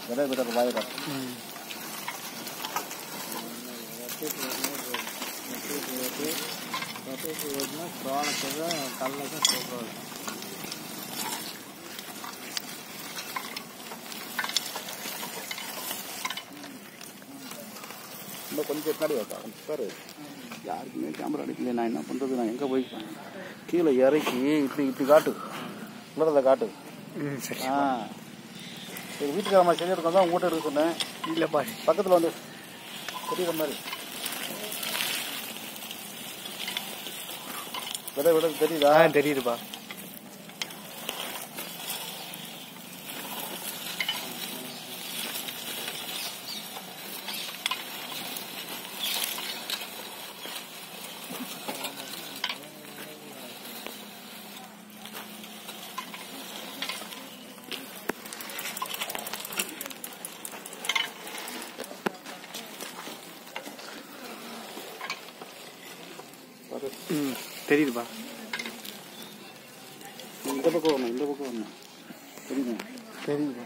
விதை விதை வாயை காட்டு சோளத்துக்கு கடலைக்கும் சூப்பராக இருக்கும் இன்னும் கொஞ்சம் பின்னாடி வைப்பா சார் யாருக்குமே கேமரா அடிக்கல நான் என்ன பண்ணுறது நான் எங்கே போய் கீழே இறக்கி இப்படி இப்படி காட்டு உள்ளதை காட்டு ம் சரி ஆ எங்கள் வீட்டுக்காரம்மா சரியாக இருக்கும் தான் உங்கள்கிட்ட எடுக்க சொன்னேன் இல்லைப்பா பக்கத்தில் வந்து தெரியுற மாதிரி விதை விட தெரியுதா ஆ தெரியுதுப்பா பாரு. ம் தெரியுதுப்பா இந்த பக்கம் வரணும் இந்த பக்கம் வரணும் தெரியுமா தெரியுதுப்பா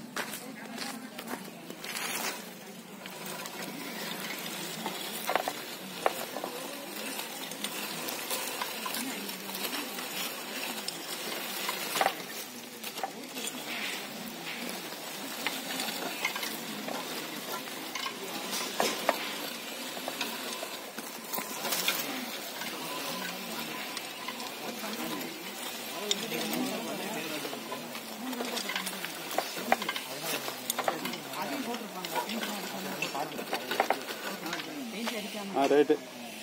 ஆ ரைட்டு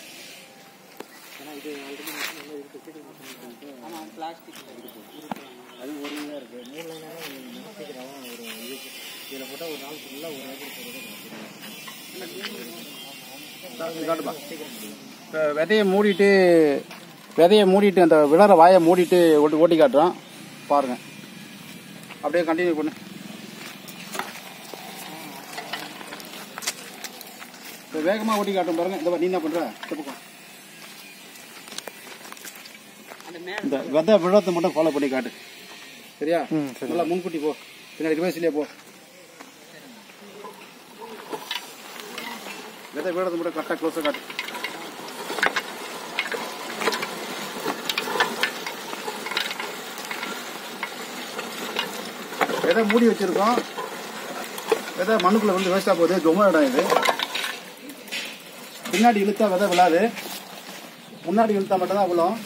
அது ஒரு இதாக இருக்குது மூணு லைனாக சீக்கிரம் ஒரு இது இதில் போட்டால் ஒரு நாள் ஃபுல்லாக ஒரு ஏக்கர் காட்டுப்பா இப்போ விதையை மூடிட்டு விதையை மூடிட்டு அந்த விழற வாயை மூடிட்டு ஓட்டி ஓட்டி காட்டுறோம் பாருங்க அப்படியே கண்டினியூ பண்ணு இப்போ வேகமாக ஓட்டி காட்டும் பாருங்க இந்த பாரு, நீ என்ன பண்ற இந்த பக்கம் இந்த விதை விழத்தை மட்டும் ஃபாலோ பண்ணி காட்டு சரியா ம், சரி. நல்லா முன்கூட்டி போ பின்னாடி ரிவர்ஸ்லேயே போ விதை விழத்தை மட்டும் கரெக்டாக க்ளோஸாக காட்டு விதை மூடி வச்சிருக்கோம் விதை மண்ணுக்குள்ள வந்து வேஸ்டா போகுது ரொம்ப இடம் இது பின்னாடி இழுத்தா விதை விழாது முன்னாடி இழுத்தா மட்டும்தான் விழும்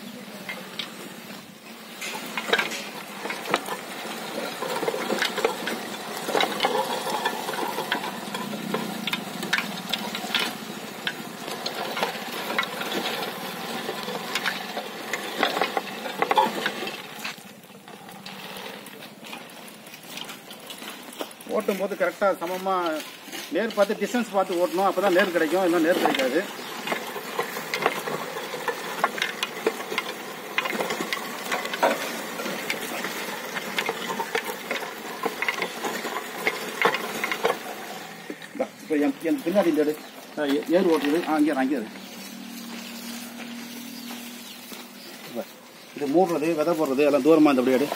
ஓட்டும் போது கரெக்டாக சமமாக நேர் பார்த்து டிஸ்டன்ஸ் பார்த்து ஓட்டணும் அப்போ தான் நேர் கிடைக்கும் இல்லை நேர் கிடைக்காது இப்போ என் என் பின்னாடி இந்த எடு. ஆ, ஏ- ஏர் ஓட்டுறது ஆ அங்கே இரு, அங்கே இரு. இப்ப இது மூடுறது விதை போடுறது எல்லாம் தூரமாக இந்த அப்படியே எடு.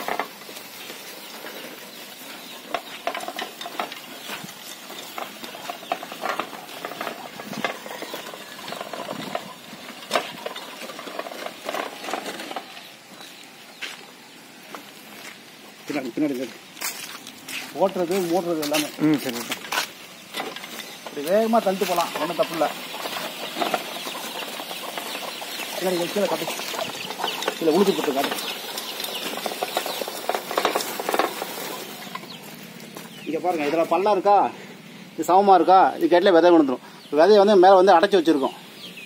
பின்னாடி பின்னாடி இந்த எடு. ஓட்டுறது மூடுறது எல்லாமே ம் சரிப்பா இப்படி வேகமாக தள்ளிட்டு போகலாம் ஒன்றும் தப்பு இல்லை பின்னாடி இங்க கீழே காட்டு கீழே உளுத்து போட்டு காட்டு இங்கே பாருங்க இதில் பள்ளம் இருக்கா இது சமமாக இருக்கா இது கேட்டில் விதை விழுந்துரும் விதையை வந்து மேலே வந்து அடைச்சி வச்சிருக்கோம்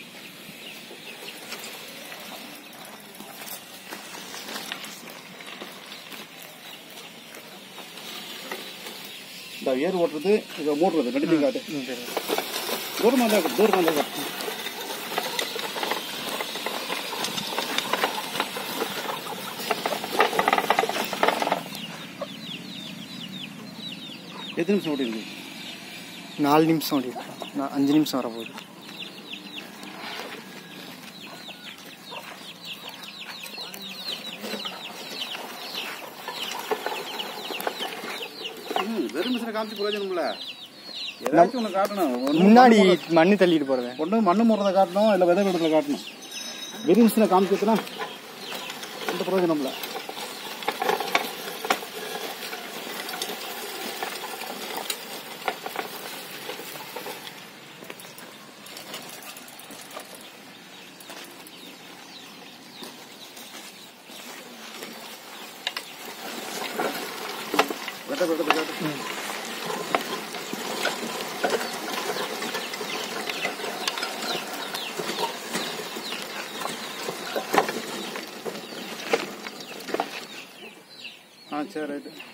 இந்த ஏர் ஓட்டுறது இதை மூடுறது ரெண்டுத்தையும் காட்டு ம் சரி தூரமாக தான் இருக்கு, தூரமாக தான் இருக்கு. எத்தனை நிமிஷம் ஓடி இருக்கு நாலு நிமிஷம் ஓடி நான் அஞ்சு நிமிஷம் வரப்போகுது ம், வெறும் மிஷினை காமிச்சு பிரயோஜனம் இல்ல ஏதாச்சும் ஒன்று காட்டணும் ஒண்ணு முன்னாடி மண்ணு தள்ளிட்டு போறது ஒன்று மண்ணு முறதை காட்டணும் இல்லை விதை விடுறத காட்டணும் வெறும் மிஷினை காமிச்சுனா எந்த பிரயோஜனம் இல்லை விதை விடுறத காட்டு ஆ சரி ரைட்டு